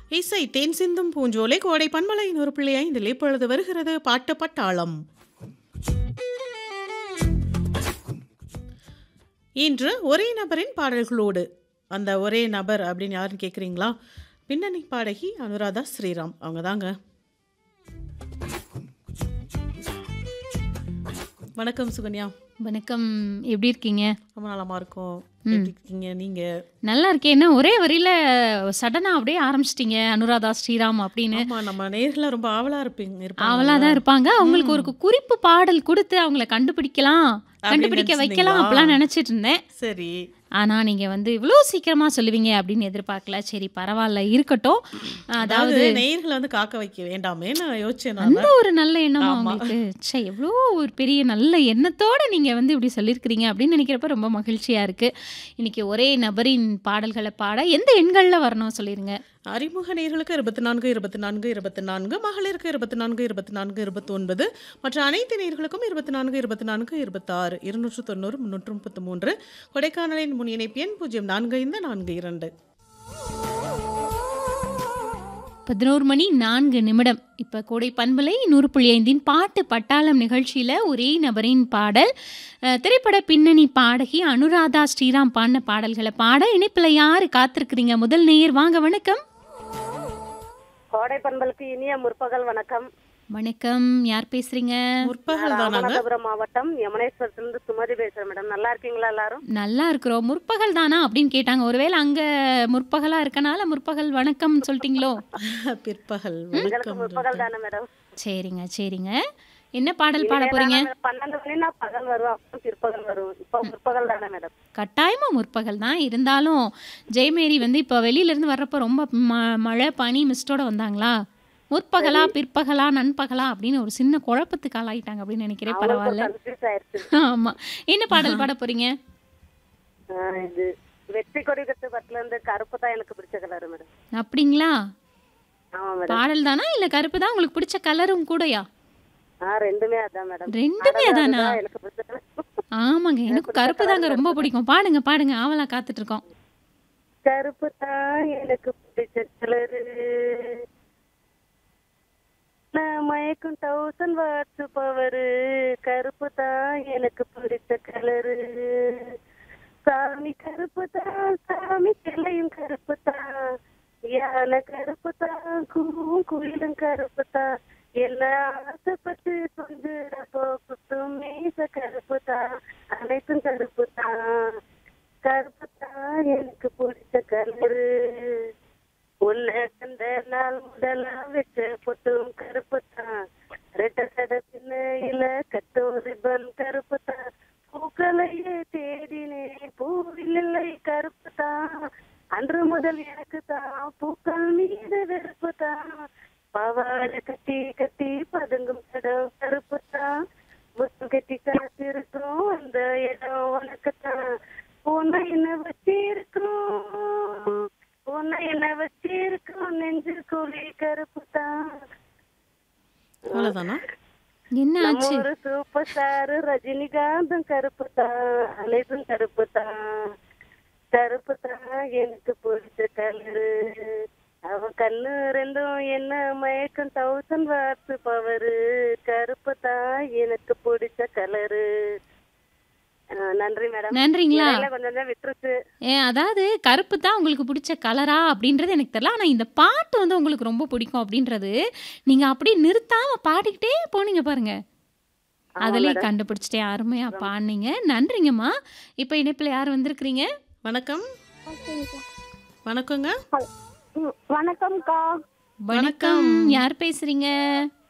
இசை தேன் சிந்தும் பூஞ்சோலை கோடை பன்மலையின் ஒரு பிள்ளை ஐந்தில் இப்பொழுது வருகிறது பாட்டு பட்டாளம் இன்று ஒரே நபரின் பாடல்களோடு அந்த ஒரே நபர் அப்படின்னு யாருன்னு கேட்குறீங்களா பின்னணி பாடகி அனுராதா ஸ்ரீராம் அவங்க தாங்க வணக்கம் சுகன்யா வணக்கம் எப்படி இருக்கீங்க ரொம்ப நலமா இருக்கும் எப்படி இருக்கீங்க நீங்க நல்லா இருக்கேன் என்ன ஒரே வரியில சடனா அப்படியே ஆரம்பிச்சிட்டீங்க அனுராதா ஸ்ரீராம் அப்படின்னு ஆமா நம்ம நேர்ல ரொம்ப ஆவலா இருப்பீங்க இருப்பாங்க அவளா தான் இருப்பாங்க அவங்களுக்கு ஒரு குறிப்பு பாடல் கொடுத்து அவங்கள கண்டுபிடிக்கலாம் கண்டுபிடிக்க வைக்கலாம் நினைச்சிருந்தீங்களா? அப்படிலாம் நினைச்சிட்டு இருந்தேன் சரி ஆனா நீங்க வந்து இவ்வளோ சீக்கிரமா சொல்லுவீங்க அப்படின்னு எதிர்பார்க்கல சரி பரவாயில்ல இருக்கட்டும் அதாவது அதாவது நேயர்களை வந்து காக்க வைக்க வேண்டாமே நான் யோசிச்சேன் நான் அந்த ஒரு நல்ல எண்ணமா ஆமா. உங்களுக்கு ச்சே எவ்வளோ ஒரு பெரிய நல்ல எண்ணத்தோட நீங்க வந்து இப்படி சொல்லியிருக்கிறீங்க அப்படின்னு நினைக்கிறப்ப ரொம்ப மகிழ்ச்சியா இருக்கு இன்னைக்கு ஒரே நபரின் பாடல்களை பாட எந்த எண்கள்ல வரணும் சொல்லிருங்க அறிமுக நேயர்களுக்கு இருபத்தி நான்கு இருபத்தி நான்கு இருபத்தி நான்கு மகளிருக்கு இருபத்தி நான்கு இருபத்தி நான்கு இருபத்தி ஒன்பது மற்ற அனைத்து நேயர்களுக்கும் இருபத்தி நான்கு இருபத்தி நான்கு இருபத்தாறு இருநூற்று தொண்ணூறு முன்னூற்று முப்பத்தி மூன்று கொடைக்கானலின் முன் இணைப்பு எண் பூஜ்ஜியம் நான்கு ஐந்து நான்கு இரண்டு பதினோரு மணி நான்கு நிமிடம் இப்போ கோடை பண்பலை நூறு புள்ளி ஐந்தின் பாட்டு பட்டாளம் நிகழ்ச்சியில் ஒரே நபரின் பாடல் அஹ், திரைப்பட பின்னணி பாடகி அனுராதா ஸ்ரீராம் பாடின பாடல்களை பாட இணைப்பில் யார் காத்திருக்கிறீங்க முதல் நேயர் வாங்க வணக்கம் கோடை பண்பலுக்கு இனிய முற்பகல் வணக்கம் வணக்கம் யார் பேசுறீங்க முற்பகல் தானாங்க ராமநாதபுரம் மாவட்டம் யமுனேஸ்வரத்திலிருந்து சுமதி பேசுறேன் மேடம் நல்லா இருக்கீங்களா எல்லாரும் நல்லா இருக்கிறோம் முற்பகல் தானா அப்படின்னு கேட்டாங்க ஒருவேளை அங்க முற்பகலா இருக்கனால முற்பகல் வணக்கம் சொல்லிட்டீங்களோ பிற்பகல் எங்களுக்கு வணக்கம் முற்பகல் தானே மேடம் சரிங்க சரிங்க என்ன பாடல் பாட போறீங்க இனிமேதான் பன்னெண்டு மணினா பகல் வரும் அப்புறம் பிற்பகல் வரும் இப்போ முற்பகல் தானே மேடம் கட்டாயமா முற்பகல் தான் இருந்தாலும் ஜெயமேரி வந்து இப்போ வெளியில இருந்து வர்றப்ப ரொம்ப ம- மழை பனி மிஸ்டோட வந்தாங்களா முற்பகலா பிற்பகலா நண்பகலா அப்படின்னு ஒரு சின்ன குழப்பத்துக்கு ஆளாயிட்டாங்க அப்படின்னு நினைக்கிறேன் பரவாயில்ல கன்ஃபியூஸ் ஆயிருச்சு ஆமா என்ன பாடல் பாட போறீங்க ஆ, இது வெற்றி கொடி கட்டு பட்டுல இருந்து கருப்பு தான் எனக்கு பிடிச்ச கலர் மேடம் அப்படிங்களா ஆமா மேடம் பாடல் தானா இல்ல கருப்பு தான் உங்களுக்கு பிடிச்ச கலரும் கூடயா ஆ ரெண்டுமே அதான் மேடம் ரெண்டுமே அதானா அதுதான் எனக்கு பிடிச்ச கலர் ஆமாங்க எனக்கு கருப்பு தாங்க ரொம்ப பிடிக்கும் பாடுங்க பாடுங்க ஆவலா காத்துட்டு இருக்கோம் கருப்பு தான் எனக்கு பிடிச்ச கலரு நான் மயக்கும் தௌசண்ட் வாட்ஸ் பவரு கருப்பு தான் எனக்கு பிடிச்ச கலரு சாமி கருப்பு தான் சாமி கிளையும் கருப்பு தான் யானை கருப்பு தான் கூவும் குயிலும் கருப்பு தான் என்ன ஆசைப்பட்டு கொஞ்சிடப்போ குத்தும் மீச கருப்பு தான் அனைத்தும் கருப்பு தான் கருப்பு தான் எனக்கு பிடிச்ச கலரு உன்னை கண்ட நாள் முதலா வச்ச பொட்டும் கருப்பு தான் ரெட்ட சட பின்னையில கட்டும் ரிப்பன் கருப்பு தான் பூக்களையே தேடினேன் பூவில் இல்லை கருப்பு தான் அன்று முதல் எனக்கு தான் பூக்கள் மீது வெறுப்பு தான் பவாடை கட்டி கட்டி பதுங்கும் இடம் கருப்பு தான் முத்து கட்டி காத்திருக்கும் அந்த இடம் உனக்கு தான் உன்னை என்ன வச்சிருக்கும் உன்னை என்ன வச்சிருக்கும் நெஞ்சு குழி கருப்பு தான் அவ்வளவுதானா என்ன நம்ம ஆச்சு ஒரு சூப்பர் ஸ்டார் ரஜினிகாந்தும் கருப்பு தான் அனைத்தும் கருப்பு தான் கருப்பு தான் எனக்கு பிடிச்ச கலரு அவ கண்ணு ரெண்டும் என்ன மயக்கம் தௌசண்ட் வாட்ஸ் பவரு கருப்பு தான் எனக்கு பிடிச்ச கலரு நன்றி மேடம் நன்றிங்களா இடையில கொஞ்சம் கொஞ்சம் விட்டுருச்சு ஏ அதாவது கருப்பு தான் உங்களுக்கு பிடிச்ச கலரா அப்படின்றது எனக்கு தெரியல ஆனால் இந்த பாட்டு வந்து உங்களுக்கு ரொம்ப பிடிக்கும் அப்படின்றது நீங்கள் அப்படியே நிறுத்தாம பாடிக்கிட்டே போனீங்க பாருங்க ஆமா அதிலே madam. கண்டுபிடிச்சிட்டே அருமையா பாடினீங்க நன்றிங்கம்மா இப்போ இணைப்பில் யார் வந்திருக்கிறீங்க வணக்கம் வணக்கங்க வணக்கம்க்கா வணக்கம் யார் பேசுறீங்க